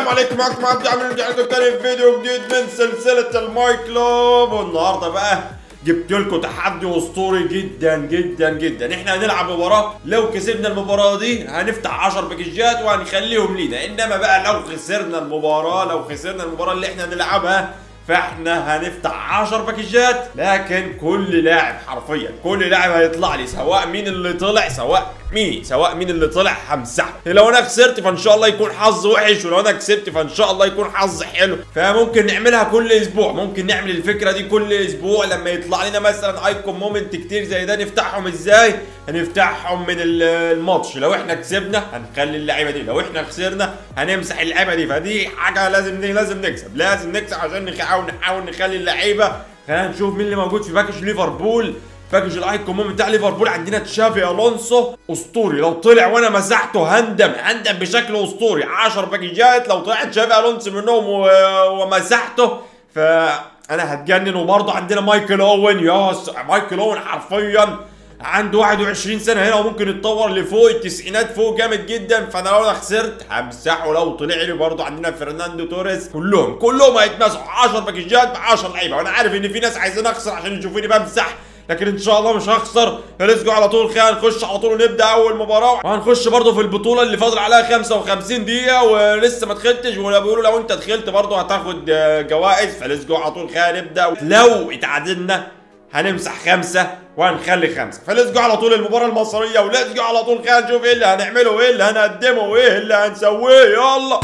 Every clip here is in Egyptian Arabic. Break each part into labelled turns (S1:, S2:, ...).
S1: عليكم معكم عبد عامل رجعت تاني في فيديو جديد من سلسلة الماي كلوب والنهارده بقى جبت لكم تحدي اسطوري جدا جدا جدا احنا هنلعب مباراة لو كسبنا المباراة دي هنفتح 10 باكجات وهنخليهم لينا انما بقى لو خسرنا المباراة لو خسرنا المباراة اللي احنا هنلعبها فاحنا هنفتح 10 باكجات لكن كل لاعب حرفيا كل لاعب هيطلع لي سواء مين اللي طلع سواء مين سواء مين اللي طلع همسحه لو انا خسرت فان شاء الله يكون حظ وحش ولو انا كسبت فان شاء الله يكون حظ حلو فممكن نعملها كل اسبوع ممكن نعمل الفكره دي كل اسبوع لما يطلع لنا مثلا ايكون مومنت كتير زي ده نفتحهم ازاي هنفتحهم من ال- الماتش لو احنا كسبنا هنخلي اللعيبه دي لو احنا خسرنا هنمسح اللعيبه دي فدي حاجه لازم لازم نكسب لازم نكسب عشان نحاول نحاول نخلي اللعيبه خلينا نشوف مين اللي موجود في باكج ليفربول باكج الايكون مومنت بتاع ليفربول عندنا تشافي الونسو اسطوري لو طلع وانا مسحته هندم هندم بشكل اسطوري 10 باكجات لو طلع تشافي الونسو منهم و- ومسحته فانا هتجنن وبرضه عندنا مايكل اوين يا س- مايكل اوين حرفيا عنده 21 سنه هنا وممكن يتطور لفوق التسعينات فوق جامد جدا فانا لو انا خسرت همسحه لو طلع لي برضه عندنا فرناندو توريس كلهم كلهم هيتمسحوا 10 باكجات ب 10 لعيبه وانا عارف ان في ناس عايزين اخسر عشان يشوفوني بمسح لكن ان شاء الله مش هخسر فلسجوا على طول خلينا نخش على طول ونبدا اول مباراه وهنخش برضه في البطوله اللي فاضل عليها 55 دقيقه ولسه ما دخلتش ولا بيقولوا لو انت دخلت برضه هتاخد آه، جوائز فلسجوا على طول خلينا نبدا لو اتعادلنا هنمسح خمسة وهنخلي خمسة فلسجوا على طول المباراة المصرية ولسجوا على طول خلينا نشوف ايه اللي هنعمله وايه اللي هنقدمه وايه اللي هنسويه يلا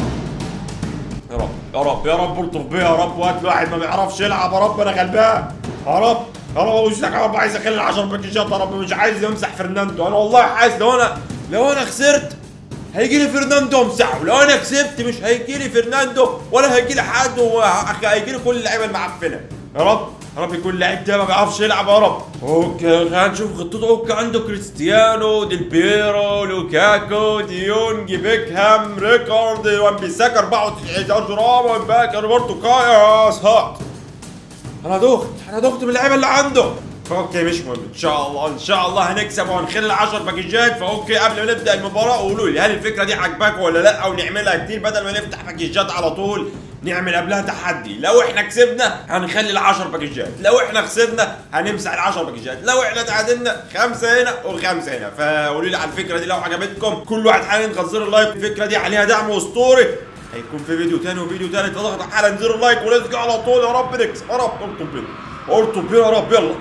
S1: يا رب يا رب يا رب الطف بيه يا رب وقت الواحد ما بيعرفش يلعب يا رب انا غلبان يا رب يا رب ابوس لك يا رب عايز اخلي العشر باكجات يا رب مش عايز امسح فرناندو انا والله حاسس لو انا لو انا خسرت هيجي لي فرناندو امسحه لو انا كسبت مش هيجي لي فرناندو ولا هيجي لي حد وهيجي لي كل اللعيبه المعفنه يا رب يا رب يكون اللعيب ده ما بيعرفش يلعب يا رب اوكي خلينا نشوف خطته اوكي عنده كريستيانو ديل بيرو لوكاكو ديونج بيكهام ريكارد وان بيساك 94 جورج رامون باك روبرتو كاياس هات انا دخت انا دخت من اللعيبه اللي عنده اوكي مش مهم ان شاء الله ان شاء الله هنكسب وهنخلي 10 باكجات فاوكي قبل ما نبدا المباراه قولوا لي هل الفكره دي عجباكم ولا لا او نعملها كتير بدل ما نفتح باكجات على طول نعمل قبلها تحدي لو احنا كسبنا هنخلي ال 10 باكجات لو احنا خسرنا هنمسح ال 10 باكجات لو احنا تعادلنا خمسه هنا وخمسه هنا فقولوا لي على الفكره دي لو عجبتكم كل واحد حاليا يضغط زر اللايك الفكره دي عليها دعم اسطوري هيكون في فيديو تاني وفيديو تالت اضغط حالا زر اللايك ولزق على طول يا رب نكسب يا رب ارطب بينا ارطب بينا يا رب يلا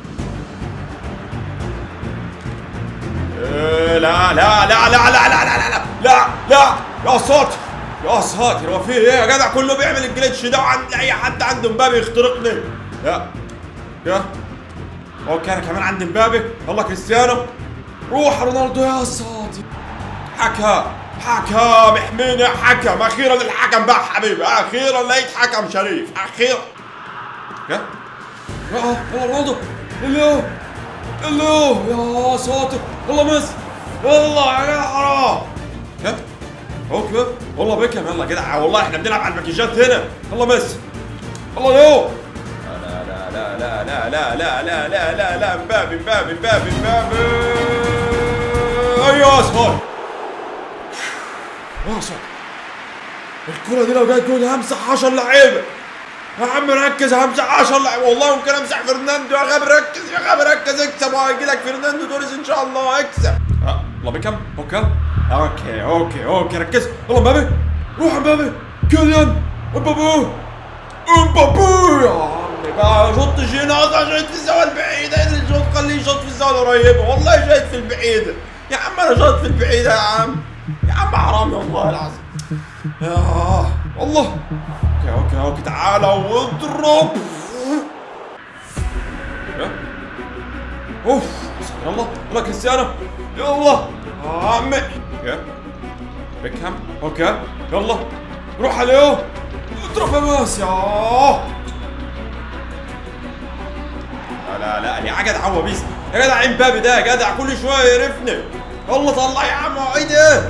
S1: إيه، لا لا لا لا لا لا لا لا لا لا لا يا ساتر يا ساتر هو في ايه يا جدع كله بيعمل الجليتش ده وعند اي حد عنده مبابي يخترقني لا يا اوكي انا كمان عندي مبابي يلا كريستيانو روح رونالدو يا ساتر حكم حكم احميني يا حكم اخيرا الحكم بقى حبيبي اخيرا لقيت حكم شريف اخيرا يا يا يلا رونالدو اللي اللي يا ساتر والله مس والله يا حرام يا اوكي والله بكم يلا كده والله احنا بنلعب على الباكيجات هنا والله مس والله يو لا لا لا لا لا لا لا لا لا لا مبابي مبابي مبابي مبابي ايوه صار يا ساتر الكرة دي لو جت جول همسح 10 لعيبة يا عم ركز همسح 10 لعيبة والله ممكن امسح فرناندو يا غبي ركز يا غبي ركز اكسب وهيجي لك فرناندو توريس ان شاء الله اكسب اه الله بيكم اوكي اوكي اوكي اوكي ركز والله مبابي روح يا مبابي كيليان امبابي امبابي يا عمي بقى شوط جيناز شايط في الزاوية البعيدة ادري شوط خليه يشوط في الزاوية القريبة والله شايط في البعيدة يا عم انا شايط في البعيدة يا عم يا عم حرام والله العظيم يا والله اوكي اوكي اوكي تعالى واضرب يا. اوف يلا يلا كريستيانو يلا يا عمي يا بيكهام اوكي يلا روح عليه اضرب يا باس يا لا لا لا يا جدع هو بيس يا جدع امبابي ده يا جدع كل شويه يقرفني يلا طلع يا عم ايه ده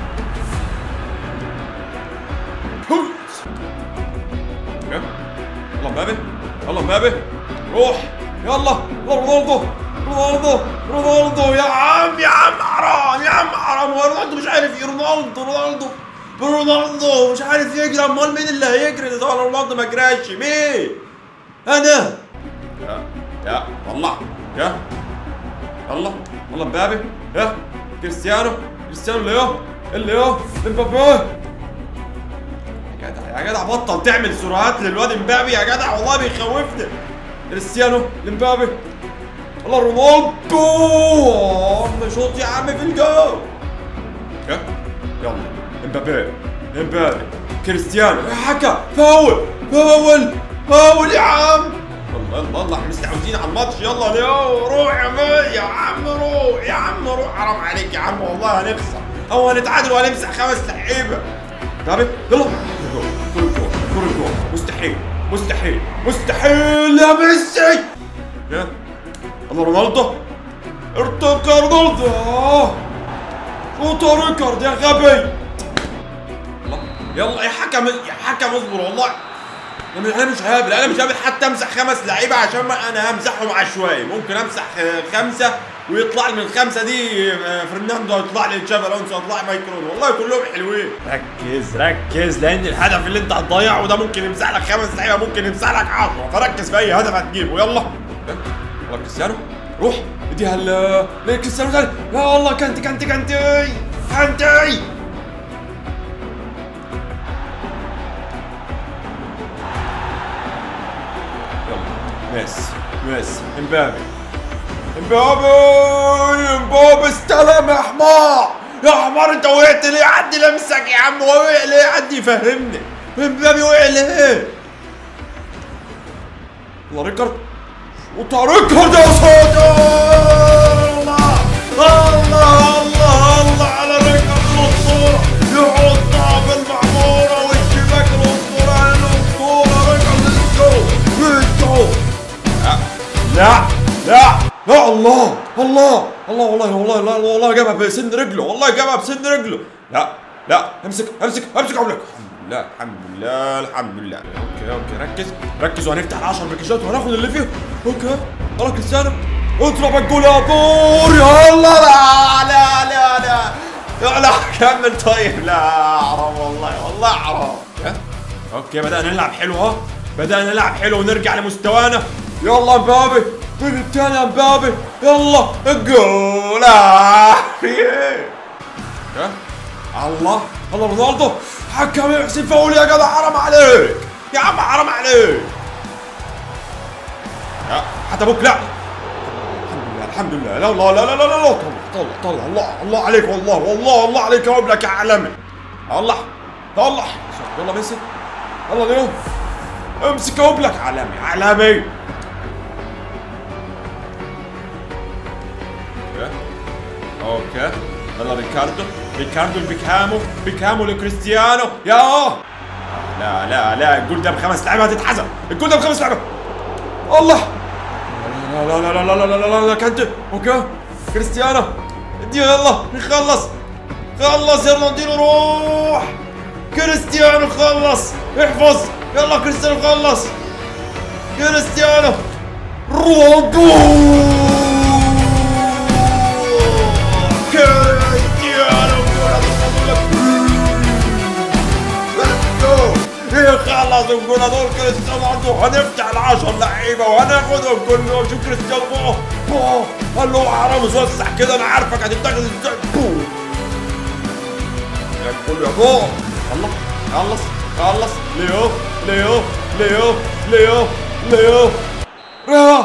S1: يلا مبابي يلا مبابي روح يلا يلا رونالدو رونالدو رونالدو يا عم يا عم حرام يا عم حرام هو رونالدو مش عارف ايه رونالدو رونالدو رونالدو مش عارف يجري امال مين اللي هيجري ده طبعا رونالدو ما جراش مين انا يا يا والله يا الله الله مبابي يا كريستيانو كريستيانو اللي هو اللي هو امبابي يا جدع يا جدع بطل تعمل سرعات للواد امبابي يا جدع والله بيخوفني كريستيانو لمبابي الله رونالدو عم شوط يا عم في الجو يا يلا امبابي امبابي كريستيانو يا حكا فاول فاول فاول يا عم الله الله الله احنا مستحوذين على الماتش يلا ليو روح يا مي يا عم روح يا عم روح حرام عليك يا عم والله هنخسر او هنتعادل وهنمسح خمس لعيبه طيب يلا كرة جول كرة جول مستحيل مستحيل مستحيل يا ميسي يا الله رونالدو ارتقى رونالدو آه. شوطة ريكارد يا غبي الله يلا يا حكم يا حكم اصبر والله انا أنا مش هابل انا مش هابل حتى امسح خمس لعيبه عشان ما انا همسحهم عشوائي ممكن امسح آه، خمسه ويطلع لي من الخمسه دي آه، فرناندو يطلع لي تشافي الونسو يطلع لي مايكرون والله كلهم حلوين ركز ركز لان الهدف اللي انت هتضيعه ده ممكن يمسح لك خمس لعيبه ممكن يمسح لك 10 فركز في اي هدف هتجيبه يلا يلا كريستيانو روح اديها ل لكريستيانو تاني يا الله كانتي كانتي كانتي كانتي يلا ميسي ميسي امبابي امبابي امبابي استلم يا حمار يا حمار انت وقعت ليه حد لمسك يا عم وقع ليه حد يفهمني امبابي وقع ليه الله ريكارد وطريقها ده صوته الله الله الله الله على ريكارد الاسطوره يحطها في المعموره والشباك الاسطوره الاسطوره ريكارد ليتسو ليتسو لا لا يا الله الله الله والله والله والله, والله جابها بسن رجله والله جابها بسن رجله لا لا امسك امسك امسك عمرك الحمد لله الحمد لله الحمد لله اوكي اوكي ركز ركز وهنفتح ال 10 باكجات وهناخد اللي فيه اوكي يلا كريستيانو اضرب الجول يا دور يلا لا لا لا لا لا لا كمل طيب لا حرام والله والله حرام ها؟ اوكي بدأنا نلعب حلو ها بدأنا نلعب حلو ونرجع لمستوانا يلا مبابي من الثاني يا مبابي يلا الجول آه، في ايه؟ ها؟ الله الله رونالدو حكم يحسب فاول يا جدع حرام عليك يا عم حرام عليك لا حتى ابوك لا الحمد لله الحمد لله لا لا لا لا لا لا طلع طلع طلع الله الله عليك والله والله الله عليك يا ابنك يا عالمي الله طلع يلا ميسي يلا اليوم امسك ابنك عالمي عالمي اوكي يلا ريكاردو ريكاردو لبيكامو بيكامو لكريستيانو يا لا لا لا الجول ده بخمس لعيبه هتتحسب الجول ده بخمس لعيبه الله لا لا لا لا لا لا لا لا لا كانت اوكي كريستيانو اديه يلا نخلص خلص يلا اديله روح كريستيانو خلص احفظ يلا كريستيانو خلص كريستيانو رونالدو كريستيانو خلص الجول دول كريستيانو رونالدو هنفتح العشر لعيبه وهناخدهم كلهم شوف كريستيانو فوق فوق قال له حرام وسع كده انا عارفك هتتاخد ازاي بوم. يا الكل يا فوق الله خلص خلص ليو ليو ليو ليو ليو ريو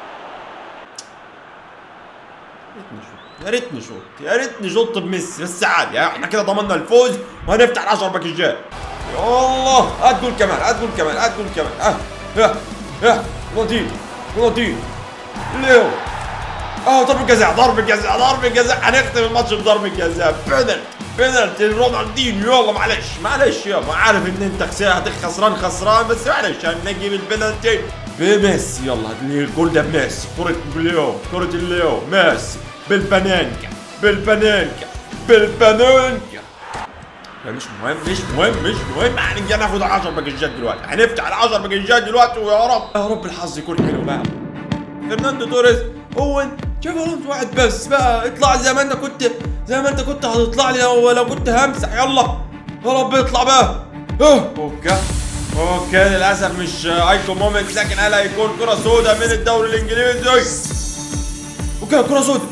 S1: يا ريتني شوط يا ريتني شوط بميسي بس عادي احنا كده ضمننا الفوز وهنفتح 10 باكجات يا الله هات جول كمان هات جول كمان هات جول كمان اه يا يا رونالدينيو رونالدينيو ليو اه ضربة جزاء ضربة جزاء ضربة جزاء هنختم الماتش بضربة جزاء بينالتي بينالتي رونالدينيو يلا معلش معلش يلا عارف ان انت خسران خسران خسران بس معلش هنجيب البينالتي بميسي يلا الجول ده بميسي كرة ليو كرة الليو ميسي بالبنانكا بالبنانكا بالبنانكا لا مش مهم مش مهم مش مهم هنجي ناخد 10 باكجات دلوقتي هنفتح ال 10 باكجات دلوقتي ويا رب يا رب الحظ يكون حلو بقى فرناندو توريس اوين شوف الونسو واحد بس بقى اطلع زي ما انت كنت زي ما انت كنت هتطلع لي لو لو كنت همسح يلا يا رب يطلع بقى اه اوكي اوكي للاسف مش ايكون مومنت لكن هل هيكون كره سوداء من الدوري الانجليزي اوكي كره سوداء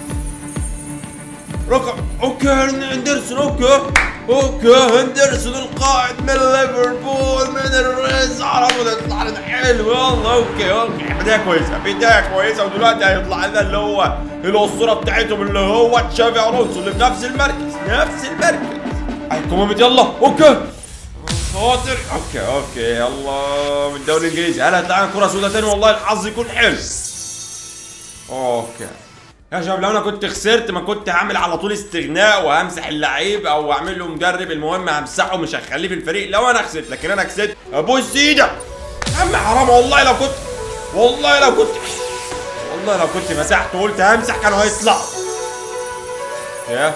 S1: رقم اوكي هندرسون اوكي اوكي هندرسون القائد من ليفربول من الريز عرفوا يطلع لنا حلو يلا اوكي اوكي بدايه كويسه بدايه كويسه ودلوقتي هيطلع لنا اللي هو الاسطوره بتاعتهم اللي هو تشافي الونسو اللي في نفس المركز نفس المركز ايكون مومنت يلا اوكي خاطر اوكي اوكي يلا من الدوري الانجليزي هل هتلاقي كره سوداء تاني والله الحظ يكون حلو اوكي يا شباب لو انا كنت خسرت ما كنت هعمل على طول استغناء وهمسح اللعيب او اعمل له مدرب المهم همسحه مش هخليه في الفريق لو انا خسرت لكن انا كسبت ابوس ايدك يا عم حرام والله لو كنت والله لو كنت والله لو كنت مسحت وقلت همسح كانوا هيطلعوا يا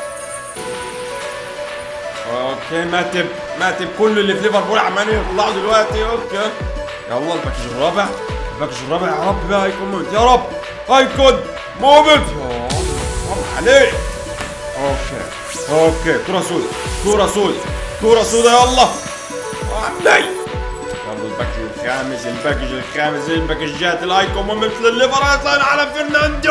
S1: اوكي ماتب ماتب كل اللي في ليفربول عمالين يطلعوا دلوقتي اوكي يلا الباكج الرابع الباكج الرابع يا رب بقى هيكون مومنت يا رب هيكون مومنت يا رب عليك اوكي اوكي كرة سوداء كرة سوداء كرة سوداء يلا عمي يلا الباكج الخامس الباكج الخامس الباكجات الايكون مومنت للليفر هيطلع على فرناندو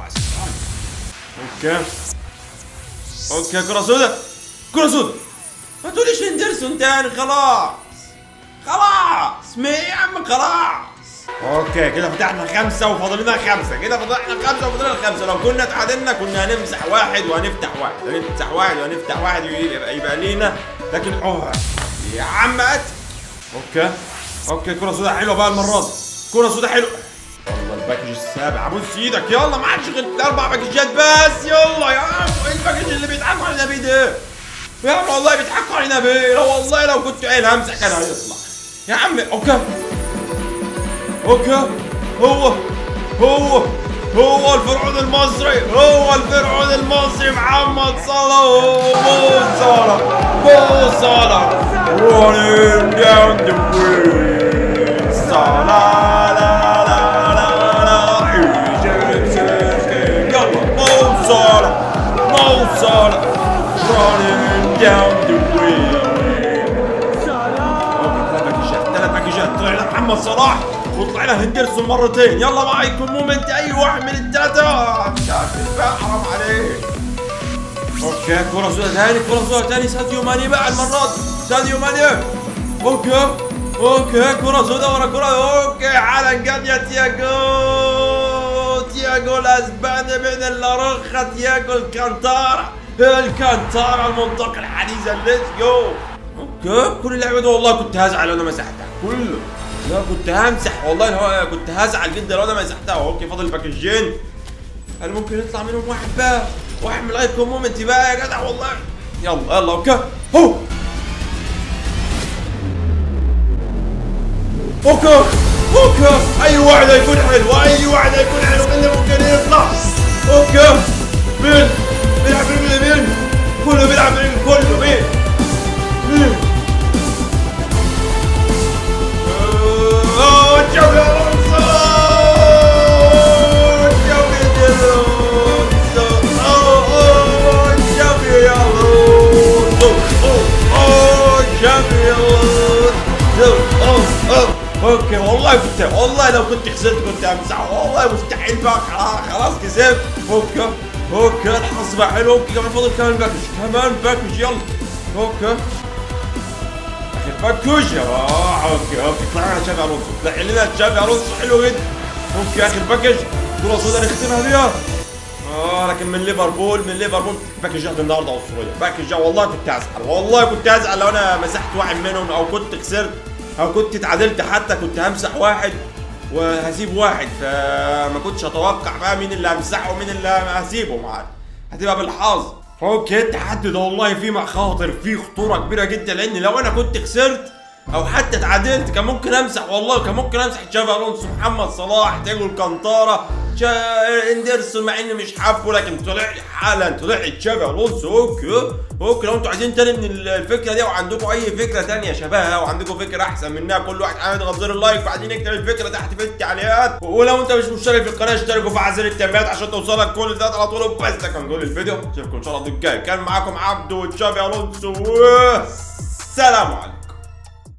S1: اوكي اوكي كرة سوداء كرة سوداء ما تقوليش هندرسون تاني خلاص خلاص مي يا عم خلاص اوكي كده فتحنا خمسة وفاضل لنا خمسة كده فتحنا خمسة وفاضل لنا خمسة لو كنا اتعادلنا كنا هنمسح واحد وهنفتح واحد هنمسح واحد وهنفتح واحد يبقى, يبقى لينا لكن اوه يا عم أت. اوكي اوكي كرة سوداء حلوة بقى المرة دي كرة سوداء حلوة والله الباكج السابع بص ايدك يلا ما عادش غير اربع باكجات بس يلا يا عم ايه الباكج اللي بيضحكوا علينا بيه ده يا عم والله بيضحكوا علينا بيه لا والله لو كنت قايل همسح كان هيطلع يا عم اوكي اوكي هو هو هو الفرعون المصري هو الفرعون المصري محمد صلاح مو صلاح مو صلاح running down the way صلاح لا لا لا لا يلا مو صلاح مو صلاح running down the way ثلاث باكجات ثلاث باكجات طلعنا محمد صلاح وطلعنا هندرسون مرتين يلا بقى يكون مومنت اي واحد من الثلاثه مش عارف بقى حرام عليك اوكي كرة سوداء ثاني كرة سوداء ثاني ساديو ماني بقى المرة دي ساديو ماني اوكي اوكي كرة سوداء ورا كرة اوكي على قد يا تياجو تياجو الاسباني من الارخة تياجو الكانتارا الكانتارا المنطقة الحديثة ليتس جو اوكي كل اللعبة دي والله كنت هزعل لو انا مسحتها كله لا كنت همسح والله هو كنت هزعل جدا لو انا مسحتها اوكي فاضل باكجين هل ممكن يطلع منهم واحد بقى واحد من الايكون مومنت بقى يا جدع والله يلا يلا اوكي هو اوكي اوكي اي واحد هيكون حلو اي واحد هيكون حلو من اللي ممكن يطلع اوكي مين بيلعب مين مين كله بيلعب مين كله مين مين آه، جابي ألونسو جابي ألونسو آه، آه، جابي ألونسو آه، آه، جابي ألونسو آه، آه. اوكي والله كنت والله لو كنت خسرت كنت امسح والله مستحيل بقى خلاص خلاص كسبت اوكي اوكي الحظ بقى حلو اوكي كمان فاضل كمان باكج كمان باكج يلا اوكي اخر باكج اه اوكي اوكي طلعنا تشافي الونسو طلع لنا تشافي الونسو حلو جدا اوكي اخر باكج كرة سوداء نختمها بيها اه لكن من ليفربول من ليفربول باكجات النهارده اسطوريه باكج والله كنت هزعل والله كنت هزعل لو انا مسحت واحد منهم او كنت خسرت او كنت اتعادلت حتى كنت همسح واحد وهسيب واحد فما كنتش اتوقع بقى مين اللي همسحه ومين اللي هسيبه معاك هتبقى بالحظ اوكي التحدي ده والله فيه مخاطر فيه خطوره كبيره جدا لان لو انا كنت خسرت او حتى اتعادلت كان ممكن امسح والله كان ممكن امسح تشافي الونسو محمد صلاح تيجو الكانتارا شا... اندرسون مع اني مش حابه لكن طلع لي حالا طلع لي تشافي الونسو اوكي اوكي لو انتوا عايزين تاني من الفكره دي وعندكم اي فكره تانية شبهها وعندكم فكره احسن منها كل واحد عامل يضغط زر اللايك وبعدين يكتب الفكره تحت في التعليقات ولو انت مش مشترك في القناه اشترك وفعل زر التنبيهات عشان توصلك كل ده على طول بس ده كان كل الفيديو اشوفكم ان شاء الله الفيديو الجاي كان معاكم عبدو وتشافي الونسو